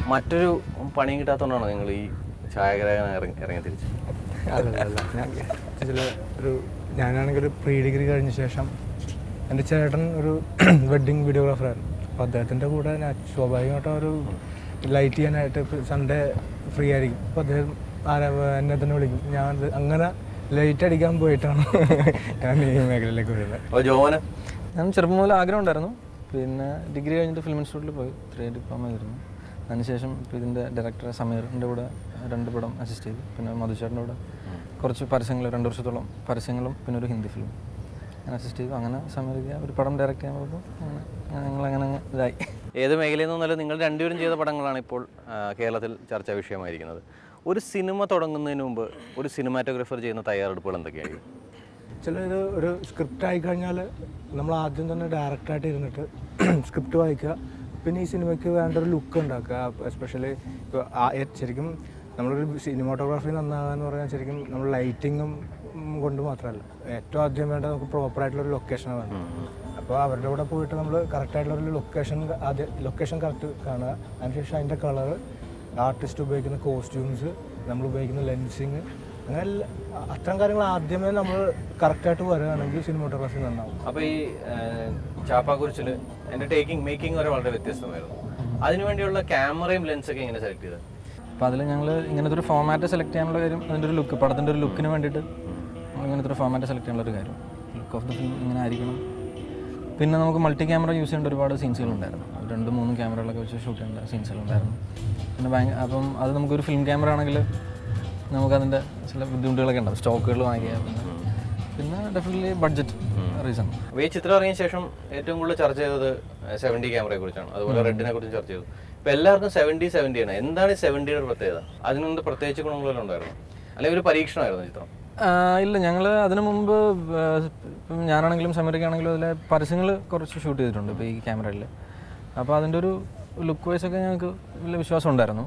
മറ്റൊരു പണിയും കിട്ടാത്തതുകൊണ്ടാണോ നിങ്ങൾ ഈ ഛായാഗ്രാഹകൻ ഇറങ്ങി ഇറങ്ങി തിരിച്ച് അല്ലല്ല ഞാൻ ചില ഒരു ഞാനാണെങ്കിൽ ഒരു പ്രീ ഡിഗ്രി കഴിഞ്ഞ ശേഷം എൻ്റെ ചേട്ടൻ ഒരു വെഡ്ഡിങ് വീഡിയോഗ്രാഫറായിരുന്നു അപ്പോൾ അദ്ദേഹത്തിൻ്റെ കൂടെ ഞാൻ സ്വാഭാവികമായിട്ടും ഒരു ലൈറ്റ് ചെയ്യാനായിട്ട് സൺഡേ ഫ്രീ ആയിരിക്കും അപ്പോൾ അദ്ദേഹം ആരാ എന്നെ തന്നെ വിളിക്കും ഞാൻ അത് അങ്ങനെ ലൈറ്റ് അടിക്കാൻ പോയിട്ടാണ് ഞാൻ ഈ മേഖലയിലേക്ക് വരുന്നത് അപ്പോൾ ജോവന് ഞാൻ ചെറുപ്പം മുതൽ ആഗ്രഹം ഉണ്ടായിരുന്നു പിന്നെ ഡിഗ്രി കഴിഞ്ഞിട്ട് ഫിലിം ഇൻസ്റ്റിറ്റ്യൂട്ടിൽ പോയി ത്രീ ഡിപ്ലോമ ആയിരുന്നു അതിനുശേഷം ഇപ്പോൾ ഇതിൻ്റെ ഡയറക്ടർ സമീറിൻ്റെ കൂടെ രണ്ട് പടം അസിസ്റ്റ് ചെയ്തു പിന്നെ മധുചേട്ടൻ്റെ കൂടെ കുറച്ച് പരസ്യങ്ങൾ രണ്ട് വർഷത്തോളം പരസ്യങ്ങളും പിന്നെ ഒരു ഹിന്ദി ഫിലിം ഞാൻ അസിസ്റ്റ് ചെയ്തു അങ്ങനെ സമീറിക്ക ഒരു പടം ഡയറക്റ്റ് ചെയ്യാൻ പോകുമ്പോൾ അങ്ങനെ അങ്ങനെ ഞങ്ങൾ അങ്ങനെ അങ്ങ് ഇതായി ഏത് മേഖലയിൽ നിന്നല്ല നിങ്ങൾ രണ്ടുപേരും ചെയ്ത പടങ്ങളാണ് ഇപ്പോൾ ആ, കേരളത്തിൽ ചർച്ചാ വിഷയമായിരിക്കുന്നത് ഒരു സിനിമ തുടങ്ങുന്നതിന് മുമ്പ് ഒരു സിനിമാറ്റോഗ്രാഫർ ചെയ്യുന്ന തയ്യാറെടുപ്പുകൾ എന്തൊക്കെയായിരിക്കും ചിലത് ഒരു സ്ക്രിപ്റ്റ് ആയി കഴിഞ്ഞാൽ നമ്മൾ ആദ്യം തന്നെ ഡയറക്റ്റായിട്ട് ഇരുന്നിട്ട് സ്ക്രിപ്റ്റ് വായിക്കുക പിന്നെ ഈ സിനിമയ്ക്ക് വേണ്ട ഒരു ലുക്ക് ഉണ്ടാക്കുക എസ്പെഷ്യലി ഇപ്പോൾ ശരിക്കും നമ്മളൊരു സിനിമാറ്റോഗ്രാഫി നന്നാകാന്ന് പറഞ്ഞാൽ ശരിക്കും നമ്മൾ ലൈറ്റിങ്ങും കൊണ്ട് മാത്രമല്ല ഏറ്റവും ആദ്യം വേണ്ട നമുക്ക് പ്രോപ്പറായിട്ടുള്ള ഒരു ലൊക്കേഷനാണ് വേണ്ടത് അപ്പോൾ അവരുടെ കൂടെ പോയിട്ട് നമ്മൾ കറക്റ്റായിട്ടുള്ള ഒരു ലൊക്കേഷൻ ആദ്യം ലൊക്കേഷൻ കറക്റ്റ് കാണുക അതിനുശേഷം അതിൻ്റെ കളറ് ആർട്ടിസ്റ്റ് ഉപയോഗിക്കുന്ന കോസ്റ്റ്യൂംസ് നമ്മൾ ഉപയോഗിക്കുന്ന ലെൻസിങ് അങ്ങനെ എല്ലാ- അത്തരം കാര്യങ്ങൾ ആദ്യമേ നമ്മൾ കറക്റ്റായിട്ട് വരികയാണെങ്കിൽ സിനിമാറ്റോഗ്രാഫി നന്നാവും അപ്പോൾ ഈ ചാപ്പാക്കുറിച്ചിൽ എൻ്റെ ടേക്കിംഗ് മേക്കിംഗ് വരെ വളരെ വ്യത്യസ്തമായിരുന്നു അതിനുവേണ്ടിയുള്ള ക്യാമറയും ലെൻസൊക്കെ എങ്ങനെ സെലക്ട് ചെയ്തത് അപ്പോൾ അതിൽ ഞങ്ങൾ ഇങ്ങനത്തെ ഒരു ഫോമാറ്റ് സെലക്ട് ചെയ്യാനുള്ള കാര്യം അതിൻ്റെ ഒരു ലുക്ക് പടത്തിൻ്റെ ഒരു ലുക്കിന് വേണ്ടിയിട്ട് നമ്മൾ ഇങ്ങനത്തെ ഒരു ഫോമാറ്റ് സെലക്ട് ചെയ്യാനുള്ള ഒരു കാര്യം ലുക്ക് ഓഫ് ദ ഫിലിം ഇങ്ങനെ ആയിരിക്കണം പിന്നെ നമുക്ക് മൾട്ടി ക്യാമറ യൂസ് ചെയ്യേണ്ട ഒരുപാട് സീൻസുകളുണ്ടായിരുന്നു രണ്ട് മൂന്ന് ക്യാമറകളൊക്കെ വെച്ച് ഷൂട്ട് ചെയ്യേണ്ട സീൻസുകളുണ്ടായിരുന്നു പിന്നെ ഭയങ്കര അപ്പം അത് നമുക്കൊരു ഫിലിം ക്യാമറ ആണെങ്കിൽ നമുക്കതിൻ്റെ ചില ബുദ്ധിമുട്ടുകളൊക്കെ ഉണ്ടാവും സ്റ്റോക്കുകൾ വാങ്ങിക്കുക പിന്നെ പിന്നെ ഡെഫിനറ്റ്ലി ബഡ്ജറ്റ് റീസൺ അപ്പോൾ ഈ ചിത്രം ഇറങ്ങിയ ശേഷം ഏറ്റവും കൂടുതൽ ചർച്ച ചെയ്തത് സെവൻറ്റി ക്യാമറയെ കുറിച്ചാണ് അതുപോലെ റെഡിനെ കുറിച്ചും ചർച്ച ചെയ്തു ഇപ്പോൾ എല്ലാവർക്കും സെവൻറ്റി സെവൻറ്റി ആണ് എന്താണ് ഈ സെവൻറ്റിയുടെ പ്രത്യേകത അതിനുണ്ട് പ്രത്യേകിച്ച് ഗുണങ്ങളെല്ലാം ഉണ്ടായിരുന്നു അല്ലെങ്കിൽ ഒരു പരീക്ഷണമായിരുന്നു ചിത്രം ഇല്ല ഞങ്ങൾ അതിനു മുമ്പ് ആ, ഇപ്പം ഞാനാണെങ്കിലും സമീറയ്ക്കാണെങ്കിലും അതിലെ പരസ്യങ്ങൾ കുറച്ച് ഷൂട്ട് ചെയ്തിട്ടുണ്ട് ഇപ്പോൾ ഈ ക്യാമറയിൽ അപ്പോൾ അതിൻ്റെ ഒരു ലുക്ക് വൈസ് ഒക്കെ ഞങ്ങൾക്ക് വലിയ വിശ്വാസം ഉണ്ടായിരുന്നു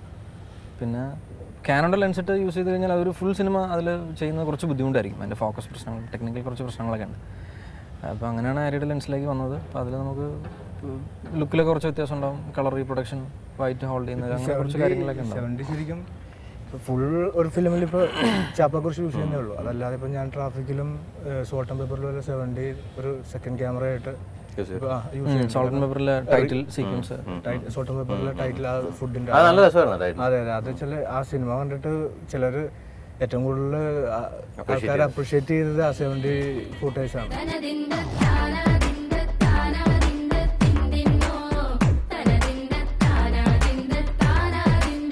പിന്നെ ക്യാനോടെ ലെൻസ് ഇട്ട് യൂസ് ചെയ്ത് കഴിഞ്ഞാൽ അതൊരു ഫുൾ സിനിമ അതിൽ ചെയ്യുന്നത് കുറച്ച് ബുദ്ധിമുട്ടായിരിക്കും അതിൻ്റെ ഫോക്കസ് പ്രശ്നങ്ങൾ ടെക്നിക്കൽ കുറച്ച് പ്രശ്നങ്ങളൊക്കെ ഉണ്ട് അപ്പോൾ അങ്ങനെയാണ് ആര്യയുടെ ലെൻസിലേക്ക് വന്നത് അപ്പോൾ അതിൽ നമുക്ക് ലുക്കിലൊക്കെ കുറച്ച് വ്യത്യാസം ഉണ്ടാവും കളർ റീപ്രൊഡക്ഷൻ വൈറ്റ് ഹോൾഡ് ചെയ്യുന്നത് അങ്ങനെ കുറച്ച് കാര്യങ്ങളൊക്കെ ഉണ്ടാവും സെവൻറ്റി ശരിക്കും ഫുൾ ഒരു ഫിലിമിൽ ഇപ്പോൾ ചാപ്പാക്കുറിച്ച് യൂസ് ചെയ്യുന്നേ ഉള്ളൂ അതല്ലാതെ ഇപ്പോൾ ഞാൻ ട്രാഫിക്കിലും സോൾട്ട് ആൻഡ് പേപ്പറിലും വല്ല സെവൻറ്റി ഒരു സെക്കൻഡ് ക്യാമറ ആയിട്ട് യൂസ് സോൾട്ട് ആൻഡ് പേപ്പറിലെ ടൈറ്റിൽ സീക്വൻസ് സോൾട്ട് ആൻഡ് പേപ്പറിലെ ടൈറ്റിൽ ആ ഫുഡിൻ്റെ അത് നല്ല രസമായിരുന്നു അതായിരുന്നു അതെ അതെ അത് ചില ആ സിനിമ കണ്ടിട്ട് ചിലർ ഏറ്റവും കൂടുതൽ ആൾക്കാർ അപ്രിഷ്യേറ്റ് ചെയ്തത് ആ സെവൻറ്റി ഫുട്ടേജാണ് തനതിന്ദ താനാതിന്ദ താനാതിന്ദ തിന്തിന്നോ തനതിന്ദ താനാതിന്ദ താനാതിന്ദ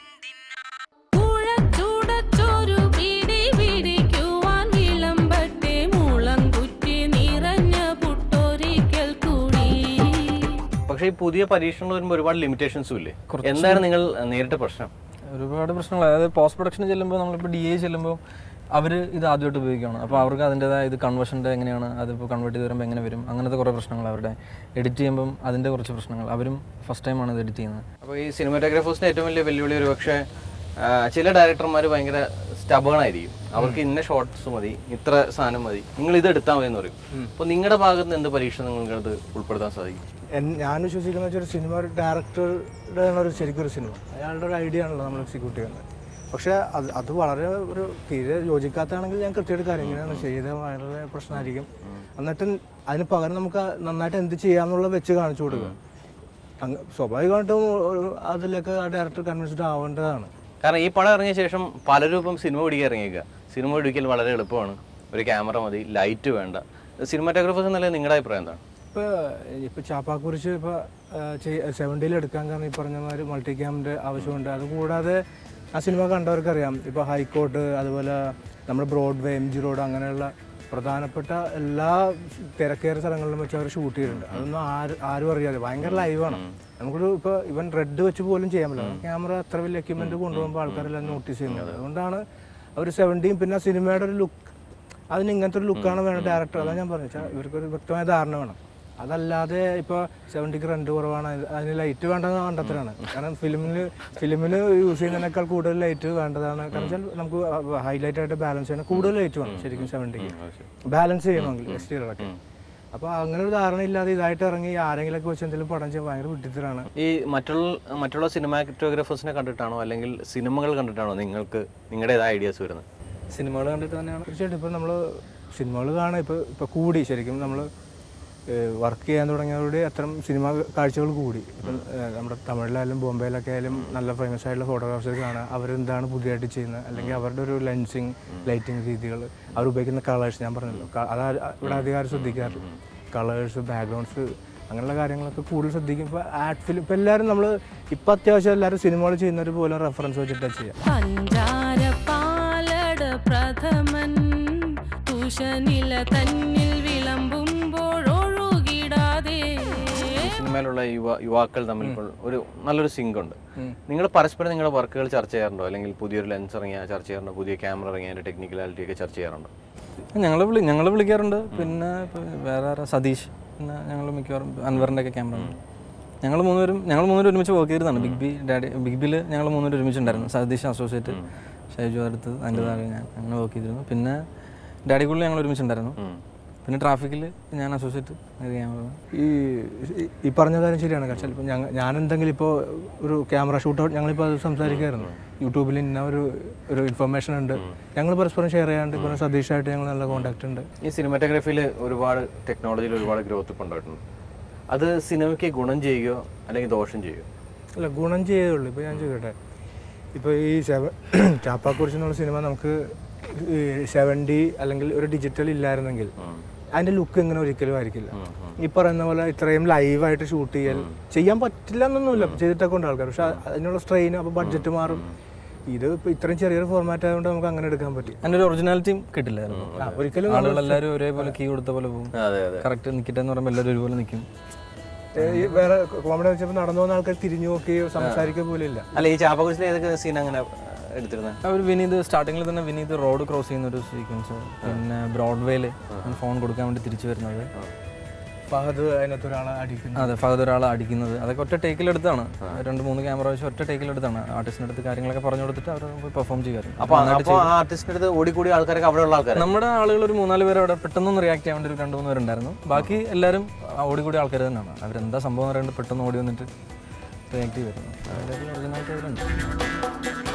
കുഴച്ചുടച്ചൊരു പിടി പിടിക്കുവാൻ വിളമ്പട്ടെ മുളങ്കുറ്റി നിറഞ്ഞ പുട്ടൊരിക്കൽ കൂടി പക്ഷേ ഈ പുതിയ പരീക്ഷണങ്ങൾ വരുമ്പോൾ ഒരുപാട് ലിമിറ്റേഷൻസും ഇല്ലേ എന്താണ് നിങ്ങൾ നേരിട്ട പ്രശ്നം ഒരുപാട് പ്രശ്നങ്ങൾ അതായത് പോസ്റ്റ് പ്രൊഡക്ഷൻ ചെല്ലുമ്പോൾ നമ്മളിപ്പോൾ ഡി എ ചെല്ലുമ്പോൾ അവർ ഇത് ആദ്യമായിട്ട് ഉപയോഗിക്കുകയാണ് അപ്പോൾ അവർക്ക് അതിൻ്റെതായ ഇത് കൺവേർഷൻ്റെ എങ്ങനെയാണ് അതിപ്പോൾ കൺവേർട്ട് ചെയ്ത് വരുമ്പോൾ എങ്ങനെ വരും അങ്ങനത്തെ കുറേ പ്രശ്നങ്ങൾ അവരുടെ എഡിറ്റ് ചെയ്യുമ്പം അതിൻ്റെ കുറച്ച് പ്രശ്നങ്ങൾ അവരും ഫസ്റ്റ് ടൈമാണ് ഇത് എഡിറ്റ് ചെയ്യുന്നത് അപ്പോൾ ഈ സിനിമാറ്റോഗ്രാഫേഴ്സിന്റെ ഏറ്റവും വലിയ വെല്ലുവിളി ഒരു പക്ഷേ ആ, ചില ഡയറക്ടർമാർ ഭയങ്കര സ്റ്റബേൺ ആയിരിക്കും അവർക്ക് ഇന്ന ഷോർട്സ് മതി ഇത്ര സാധനം മതി നിങ്ങൾ ഇത് എടുത്താൽ മതി എന്ന് പറയും അപ്പോൾ നിങ്ങളുടെ ഭാഗത്ത് നിന്ന് എന്ത് പരീക്ഷ നിങ്ങൾക്കത് ഉൾപ്പെടുത്താൻ സാധിക്കും എൻ- ഞാൻ വിശ്വസിക്കുന്ന വെച്ചാൽ ഒരു സിനിമ ഒരു ഡയറക്ടറുടെ ഒരു ശരിക്കും ഒരു സിനിമ അയാളുടെ ഒരു ഐഡിയ ആണല്ലോ നമ്മൾ എക്സിക്യൂട്ട് ചെയ്യുന്നത് പക്ഷേ അത് അത് വളരെ ഒരു തീരെ യോജിക്കാത്തതാണെങ്കിൽ ഞാൻ കൃത്യമായിട്ട് കാര്യം ഇങ്ങനെയാണ് ചെയ്ത വളരെ പ്രശ്നമായിരിക്കും എന്നിട്ട് അതിന് പകരം നമുക്ക് നന്നായിട്ട് എന്ത് ചെയ്യാമെന്നുള്ള വെച്ച് കാണിച്ചു കൊടുക്കുക അങ്ങ് സ്വാഭാവികമായിട്ടും ഒരു- അതിലൊക്കെ ആ ഡയറക്ടർ കൺവിൻസ്ഡ് ആവേണ്ടതാണ് കാരണം ഈ പടം ഇറങ്ങിയ ശേഷം പലരും ഇപ്പം സിനിമ പിടിക്കാൻ ഇറങ്ങിയേക്കുക സിനിമ പിടിക്കൽ വളരെ എളുപ്പമാണ് ഒരു ക്യാമറ മതി ലൈറ്റ് വേണ്ട സിനിമാറ്റോഗ്രാഫേഴ്സ് എന്നല്ല നിങ്ങളുടെ അഭിപ്രായം എന്താണ് ഇപ്പോൾ ഇപ്പോൾ ചാപ്പാക്കുറിച്ച് ഇപ്പോൾ സെവൻറ്റിയിൽ എടുക്കാൻ കാരണം ഈ പറഞ്ഞ മാതിരി മൾട്ടി ക്യാമിൻ്റെ ആവശ്യമുണ്ട് അതുകൂടാതെ ആ സിനിമ കണ്ടവർക്കറിയാം ഇപ്പോൾ ഹൈക്കോർട്ട് അതുപോലെ നമ്മുടെ ബ്രോഡ്വേ എം ജി റോഡ് അങ്ങനെയുള്ള പ്രധാനപ്പെട്ട എല്ലാ തിരക്കേറിയ സ്ഥലങ്ങളിലും വെച്ച് അവർ ഷൂട്ട് ചെയ്തിട്ടുണ്ട് അതൊന്നും ആര് ആരും അറിയാതെ ഭയങ്കര ലൈവാണ് നമുക്കൊരു ഇപ്പോൾ ഇവൻ റെഡ് വെച്ച് പോലും ചെയ്യാൻ പറ്റില്ല ക്യാമറ അത്ര വലിയ എക്യുപ്മെൻറ്റ് കൊണ്ടുപോകുമ്പോൾ ആൾക്കാരെല്ലാം നോട്ടീസ് ചെയ്യുന്നത് അതുകൊണ്ടാണ് അവർ സെവൻറ്റിയും പിന്നെ ആ സിനിമയുടെ ഒരു ലുക്ക് അതിന് ഇങ്ങനത്തെ ഒരു ലുക്കാണ് വേണം ഡയറക്ടർ അതാണ് ഞാൻ പറഞ്ഞത് വെച്ചാൽ ഇവർക്കൊരു വ്യക്തമായ ധാരണ വേണം അതല്ലാതെ ഇപ്പോൾ സെവൻറ്റിക്ക് റെന്റ് കുറവാണ് അത് അതിന് ലൈറ്റ് വേണ്ടത് കണ്ടെത്തലാണ് കാരണം ഫിലിമിന് ഫിലിമിന് യൂസ് ചെയ്യുന്നതിനേക്കാൾ കൂടുതൽ ലൈറ്റ് വേണ്ടതാണ് കാരണം വെച്ചാൽ നമുക്ക് ഹൈലൈറ്റ് ആയിട്ട് ബാലൻസ് ചെയ്യണം കൂടുതൽ ലൈറ്റ് വേണം ശരിക്കും സെവൻറ്റിക്ക് ബാലൻസ് ചെയ്യണമെങ്കിൽ എക്സ്റ്റീരിയറൊക്കെ അപ്പോൾ അങ്ങനെ ഒരു ധാരണ ഇല്ലാതെ ഇതായിട്ട് ഇറങ്ങി ആരെങ്കിലൊക്കെ വെച്ച് എന്തെങ്കിലും പടം ചെയ്യാൻ ഭയങ്കര വിട്ടിത്തരാണ് ഈ മറ്റുള്ള മറ്റുള്ള സിനിമാറ്റോഗ്രാഫേഴ്സിനെ കണ്ടിട്ടാണോ അല്ലെങ്കിൽ സിനിമകൾ കണ്ടിട്ടാണോ നിങ്ങൾക്ക് നിങ്ങളുടേതായ ഐഡിയാസ് വരുന്നത് സിനിമകൾ കണ്ടിട്ട് തന്നെയാണ് തീർച്ചയായിട്ടും ഇപ്പോൾ നമ്മൾ സിനിമകൾ കാണാൻ ഇപ്പോൾ ഇപ്പോൾ കൂടി ശരിക്കും നമ്മൾ വർക്ക് ചെയ്യാൻ തുടങ്ങിയതോടെ അത്തരം സിനിമ കാഴ്ചകൾ കൂടി ഇപ്പം ഏഹ്, നമ്മുടെ തമിഴിലായാലും ബോംബെയിലൊക്കെ ആയാലും നല്ല ഫേമസ് ആയിട്ടുള്ള ഫോട്ടോഗ്രാഫേഴ്സ് കാണാം അവരെന്താണ് പുതിയതായിട്ട് ചെയ്യുന്നത് അല്ലെങ്കിൽ അവരുടെ ഒരു ലെൻസിങ് ലൈറ്റിംഗ് രീതികൾ അവർ ഉപയോഗിക്കുന്ന കളേഴ്സ് ഞാൻ പറഞ്ഞല്ലോ ക- അത് ആ- ഇവിടെ അധികം ശ്രദ്ധിക്കാറില്ല കളേഴ്സ് ബാക്ക്ഗ്രൗണ്ട്സ് അങ്ങനെയുള്ള കാര്യങ്ങളൊക്കെ കൂടുതൽ ശ്രദ്ധിക്കും ഇപ്പോൾ ആഡ് ഫിലിം ഇപ്പോൾ എല്ലാവരും നമ്മൾ ഇപ്പോൾ അത്യാവശ്യം എല്ലാവരും സിനിമകൾ ചെയ്യുന്നവർ പോലും റെഫറൻസ് വെച്ചിട്ടാണ് ചെയ്യുക പഞ്ചാര പാലട പ്രഥമൻ തുഷനില തന്നിൽ വിളമ്പുമ്പോഴൊഴുകിടാതെ സിനിമയിലുള്ള യുവ യുവാക്കൾ തമ്മിൽ ഇപ്പോൾ ഒരു നല്ലൊരു സിങ്ക് ഉണ്ട് നിങ്ങൾ പരസ്പരം നിങ്ങളുടെ വർക്കുകൾ ചർച്ച ചെയ്യാറുണ്ടോ അല്ലെങ്കിൽ പുതിയൊരു ലെൻസ് ഇറങ്ങിയ ചർച്ച ചെയ്യാറുണ്ടോ പുതിയ ക്യാമറ ഇറങ്ങിയ അതിന്റെ ടെക്നിക്കലാലിറ്റി ഒക്കെ ചർച്ച ചെയ്യാറുണ്ടോ ഞങ്ങൾ വിളി ഞങ്ങൾ വിളിക്കാറുണ്ട് പിന്നെ ഇപ്പൊ വേറെ ആരാ സതീഷ് പിന്നെ ഞങ്ങൾ മിക്കവാറും അൻവറിൻ്റെ ഒക്കെ ക്യാമറ ഞങ്ങൾ മൂന്നുപേരും ഞങ്ങൾ മൂന്നുപേരും ഒരുമിച്ച് വർക്ക് ചെയ്തതാണ് ബിഗ് ബി ഡാഡി ബിഗ് ബിയിൽ ഞങ്ങൾ മൂന്നുപേരും ഒരുമിച്ചുണ്ടായിരുന്നു സതീഷ് അസോസിയേറ്റ് ഷൈജു അടുത്ത് അതിൻ്റെ താഴെ ഞാൻ അങ്ങനെ വർക്ക് ചെയ്തിരുന്നു പിന്നെ ഡാഡിക്കുള്ളിൽ ഞങ്ങൾ ഒരുമിച്ചുണ്ടായിരുന്നു പിന്നെ ട്രാഫിക്കിൽ ഞാൻ അസോസിയേറ്റ് ക്യാമറ ഈ ഈ- ഈ പറഞ്ഞ കാര്യം ശരിയാണ് കാരണം ചിലപ്പോൾ ഞങ്ങൾ ഞാൻ എന്തെങ്കിലും ഇപ്പോൾ ഒരു ക്യാമറ ഷൂട്ട് ഞങ്ങളിപ്പോൾ അത് സംസാരിക്കായിരുന്നു യൂട്യൂബിൽ ഇന്ന ഒരു ഒരു ഇൻഫർമേഷൻ ഉണ്ട് ഞങ്ങൾ പരസ്പരം ഷെയർ ചെയ്യാണ്ട് ഇപ്പോൾ സതീഷായിട്ട് ഞങ്ങൾ നല്ല കോൺടാക്ട് ഉണ്ട് ഈ സിനിമാറ്റോഗ്രാഫിയിൽ ഒരുപാട് ടെക്നോളജിയിൽ ഒരുപാട് ഗ്രോത്ത് ഇപ്പോൾ ഉണ്ടായിട്ടുണ്ട് അത് സിനിമയ്ക്ക് ഗുണം ചെയ്യുകയോ അല്ലെങ്കിൽ ദോഷം ചെയ്യുകയോ അല്ല ഗുണം ചെയ്തേ ഇപ്പോൾ ഞാൻ ചോദിക്കട്ടെ ഇപ്പോൾ ഈ സെവൻ ചാപ്പാക്കുറിച്ച് എന്നുള്ള സിനിമ നമുക്ക് സെവൻ ഡി അല്ലെങ്കിൽ ഒരു ഡിജിറ്റൽ ഇല്ലായിരുന്നെങ്കിൽ അതിൻ്റെ ലുക്ക് ഇങ്ങനെ ഒരിക്കലും ആയിരിക്കില്ല ഈ പറയുന്ന പോലെ ഇത്രയും ലൈവായിട്ട് ഷൂട്ട് ചെയ്യൽ ചെയ്യാൻ പറ്റില്ല എന്നൊന്നുമില്ല ചെയ്തിട്ടൊക്കെ ഉണ്ട് ആൾക്കാർ പക്ഷെ അതിനുള്ള സ്ട്രെയിൻ അപ്പോൾ ബഡ്ജറ്റ് മാറും ഇത് ഇപ്പോൾ ഇത്രയും ചെറിയൊരു ഫോർമാറ്റ് ആയതുകൊണ്ട് നമുക്ക് അങ്ങനെ എടുക്കാൻ പറ്റി അതിൻ്റെ ഒരു ഒറിജിനാലിറ്റിയും കിട്ടില്ലായിരുന്നു ആ, ഒരിക്കലും ആളുകൾ എല്ലാവരും ഒരേപോലെ കീ കൊടുത്ത പോലെ പോകും അതെ അതെ കറക്റ്റ് നിൽക്കട്ടെ എന്ന് പറയുമ്പോൾ എല്ലാവരും ഒരുപോലെ നിൽക്കും ഏ, ഈ വേറെ കോമഡി വെച്ചപ്പോൾ നടന്നു പോകുന്ന ആൾക്കാർ തിരിഞ്ഞു നോക്കുകയോ സംസാരിക്കുക പോലും ഇല്ല അല്ല ഈ ചാപ്പക്കുറിച്ചിൽ ഏതൊക്കെ സീൻ അങ്ങനെ എടുത്തിരുന്നത് അവർ വിനീത് സ്റ്റാർട്ടിങ്ങിൽ തന്നെ വിനീത് റോഡ് ക്രോസ് ചെയ്യുന്ന ഒരു സീക്വൻസ് പിന്നെ ബ്രോഡ്വേയിൽ ഫോൺ കൊടുക്കാൻ വേണ്ടി തിരിച്ചു വരുന്നത് ഫഹദ് അതിനകത്ത് ഒരാളെ അടിക്കുന്നു അതെ ഫഹദ് ഒരാളെ അടിക്കുന്നത് അതൊക്കെ ഒറ്റ ടേക്കിലെടുത്താണ് രണ്ട് മൂന്ന് ക്യാമറ വെച്ച് ഒറ്റ ടേക്കിലെടുത്താണ് ആർട്ടിസ്റ്റിൻ്റെ അടുത്ത് കാര്യങ്ങളൊക്കെ പറഞ്ഞു കൊടുത്തിട്ട് അവർ പെർഫോം ചെയ്യുമായിരുന്നു അപ്പൊ അപ്പൊ ആ ആർട്ടിസ്റ്റിന്റെ അടുത്ത് ഓടിക്കൂടി ആൾക്കാരൊക്കെ അവിടെയുള്ള ആൾക്കാർ നമ്മുടെ ആളുകൾ ഒരു മൂന്നാല് പേര് അവിടെ പെട്ടെന്ന് റിയാക്ട് ചെയ്യാൻ വേണ്ടി ഒരു രണ്ട് മൂന്ന് പേരുണ്ടായിരുന്നു ബാക്കി എല്ലാവരും ഓടിക്കൂടി ആൾക്കാർ തന്നെയാണ് അവരെന്താ സംഭവം എന്ന് പറയുന്നത് പെട്ടെന്ന് ഓടി വന്നിട്ട് റിയാക്ട് ചെയ്യുമായിരുന്നു അവരുടെ ഒറിജിനാലിറ്റി അതിലുണ്ട്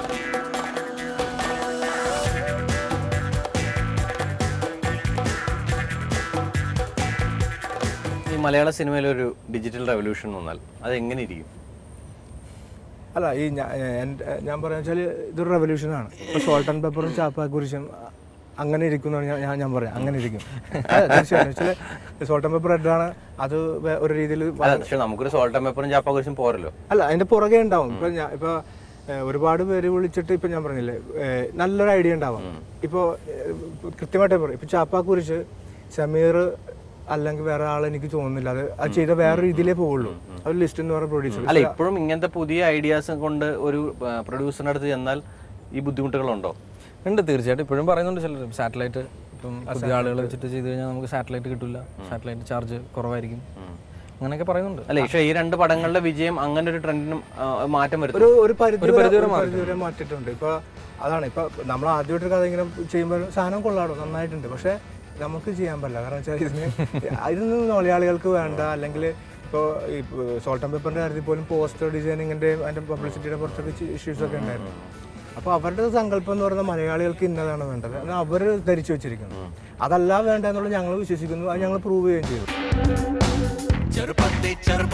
ഈ മലയാള സിനിമയിൽ ഒരു ഡിജിറ്റൽ റെവല്യൂഷൻ വന്നാൽ അത് എങ്ങനെ ഇരിക്കും അല്ല ഈ ഞാ- എൻ്റെ ഞാൻ പറയാന്ന് വെച്ചാൽ ഇതൊരു റെവല്യൂഷനാണ് ഇപ്പോൾ സോൾട്ട് ആൻഡ് പെപ്പറും ചാപ്പാക്കുരിശും അങ്ങനെ ഇരിക്കും എന്നാണ് ഞാൻ- ഞാൻ ഞാൻ പറയാം അങ്ങനെ ഇരിക്കും അതെ, തീർച്ചയായും വെച്ചാൽ സോൾട്ട് ആൻഡ് പെപ്പർ റെഡാണ് അത് വേ- ഒരു രീതിയിൽ അല്ല പക്ഷെ നമുക്കൊരു സോൾട്ട് ആൻഡ് പെപ്പറും ചാപ്പാക്കുരിശും പോരല്ലോ അല്ല അതിന്റെ പുറകെ ഉണ്ടാവും ഇപ്പൊ ഞാൻ ഇപ്പൊ ഏഹ്, ഒരുപാട് പേര് വിളിച്ചിട്ട് ഇപ്പൊ ഞാൻ പറഞ്ഞില്ലേ ഏഹ്, നല്ലൊരു ഐഡിയ ഉണ്ടാവും ഇപ്പോ ഏഹ്, കൃത്യമായിട്ട് പറയും ഇപ്പൊ ചാപ്പാക്കുരിശ് സമീർ അല്ലെങ്കിൽ വേറെ ആൾ എനിക്ക് തോന്നുന്നില്ല അത് അത് ചെയ്ത വേറെ രീതിയിലേ പോവുള്ളൂ ഒരു ലിസ്റ്റ് എന്ന് പറഞ്ഞ പ്രൊഡ്യൂസർ അല്ല ഇപ്പോഴും ഇങ്ങനത്തെ പുതിയ ഐഡിയാസ് കൊണ്ട് ഒരു പ്രൊഡ്യൂസറിന്റെ അടുത്ത് ചെന്നാൽ ഈ ബുദ്ധിമുട്ടുകളുണ്ടോ ഉണ്ട് തീർച്ചയായിട്ടും ഇപ്പോഴും പറയുന്നുണ്ട് ചിലർ സാറ്റലൈറ്റ് ഇപ്പം പുതിയ ആളുകളെ വെച്ചിട്ട് ചെയ്ത് കഴിഞ്ഞാൽ നമുക്ക് സാറ്റലൈറ്റ് കിട്ടില്ല സാറ്റലൈറ്റ് ചാർജ് കുറവായിരിക്കും അങ്ങനെയൊക്കെ പറയുന്നുണ്ട് അല്ല പക്ഷേ ഈ രണ്ട് പടങ്ങളുടെ വിജയം അങ്ങനെ ഒരു ട്രെൻഡിനും മാറ്റം വരുത്തും ഒരു ഒരു പരിധി വരെ- ഒരു പരിധി വരെ മാറ്റിയിട്ടുണ്ട് ഇപ്പൊ അതാണ് ഇപ്പൊ നമ്മൾ ആദ്യമായിട്ട് കഥ ഇങ്ങനെ ചെയ്യുമ്പോൾ സാധനം കൊള്ളാടോ നന്നായിട്ടുണ്ട് പക്ഷെ നമുക്ക് ചെയ്യാൻ പറ്റില്ല കാരണം വെച്ചാൽ ഇതിന് ഇതൊന്നും മലയാളികൾക്ക് വേണ്ട അല്ലെങ്കിൽ ഇപ്പോൾ ഈ സോൾട്ട് ആൻഡ് പേപ്പറിന്റെ കാര്യത്തിൽ പോലും പോസ്റ്റർ ഡിസൈനിങ്ങിന്റെ അതിന്റെ പബ്ലിസിറ്റിയുടെ പുറത്തൊക്കെ ഇഷ്യൂസ് ഒക്കെ ഉണ്ടായിരുന്നു അപ്പോൾ അവരുടെ സങ്കല്പം എന്ന് പറയുന്നത് മലയാളികൾക്ക് ഇന്നതാണ് വേണ്ടത് അത് അവർ ധരിച്ചു വെച്ചിരിക്കുന്നു അതല്ല വേണ്ട എന്നുള്ളത് ഞങ്ങൾ വിശ്വസിക്കുന്നു അത് ഞങ്ങൾ പ്രൂവ് ചെയ്യുകയും ചെയ്തു ചെറുപ്പത്തെ ചെറുപ്പ